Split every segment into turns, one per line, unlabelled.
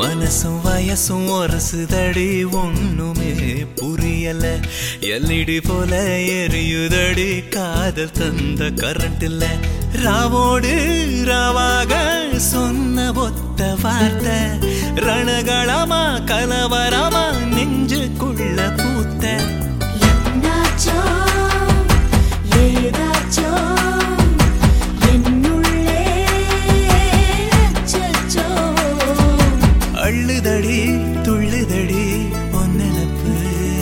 மனசும் வயசும் ஒரசுதடி ஒண்ணுமே புரியல எல்இடி போல எரியுதடி காதல் தந்த கரண்ட் இல்ல ராவோடு ராவாக சொன்ன ஒத்த வார்த்தை ரணகளமா கலவரமா நெஞ்சுக்குள்ள பூத்த
என்னாச்சோ ஏதாச்சோ என்னுள்ளே அச்சச்சோ
அள்ளுதடி துள்ளுதடி பொன்னெனப்பு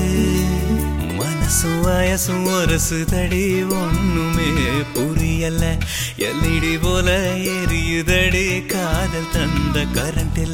மனசும் வயசும் ஒரசுதடி ஒண்ணுமே புரியல எல்இடி போல எரியுதடி காதல் தந்த கரண்ட் இல்ல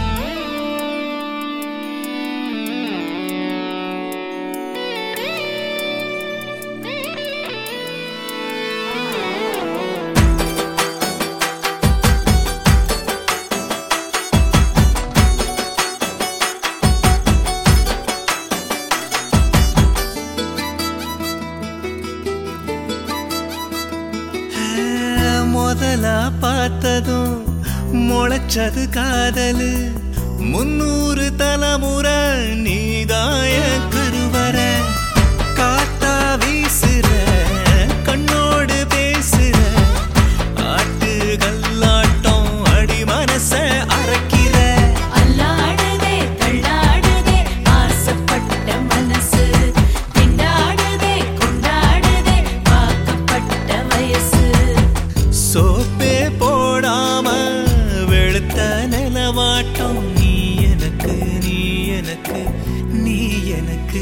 முதலா பார்த்ததும் முளைச்சது காதலு முன்னூறு தலைமுறை நீதாய கருவற காத்தா வீசுற கண்ணோடு பேசுற ஆட்டு கல்லாட்டம் அடி மனச அரைக்கிற
அல்லாடுதே தள்ளாடுதே ஆசைப்பட்ட மனசு திண்டாடுதே கொண்டாடுதே வாக்கப்பட்ட வயசு
சோப்பே போடாம வெளுத்த நிலவாட்டம் நீ எனக்கு நீ எனக்கு நீ எனக்கு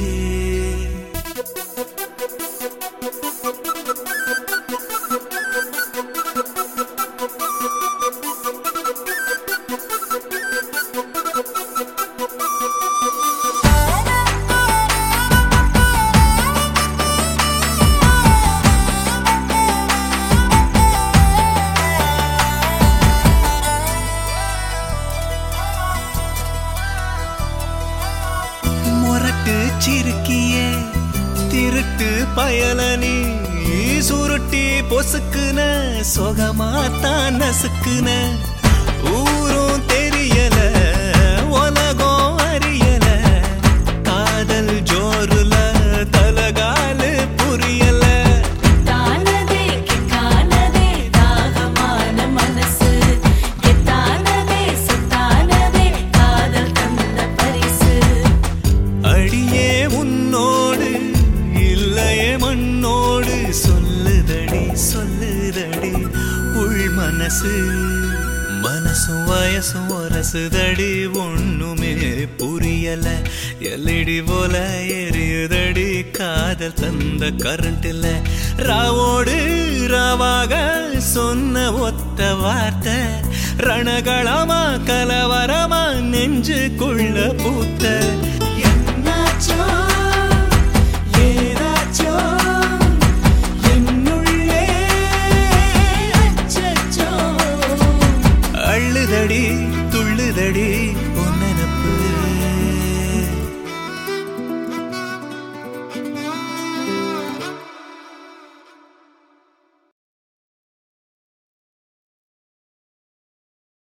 முரட்டு சிறுக்கியே திருட்டு பயலனி சுருட்டி பொசுக்குன சொகமாத்தான் நசுக்குன ஊரும் தெரியல உலகம் அறியல காதல் ஜோருல தலகாலு புரியல
தானதே கிக்கானதே தாகமான மனசு எத்தானதே சுத்தானதே காதல் தந்த பரிசு
அடியே உன்னோடு இல்லையே மண்ணோடு சொல்லுதடி சொல்லுதடி உள் மனசு மனசும் வயசும் ஒரசுதடி ஒண்ணுமே புரியல எல்இடி போல எரியுதடி காதல் தந்த கரண்ட் இல்ல ராவோடு ராவாக சொன்ன ஒத்த வார்த்தை ரணகளமா கலவரமா நெஞ்சுக்குள்ள பூத்த
என்னாச்சோ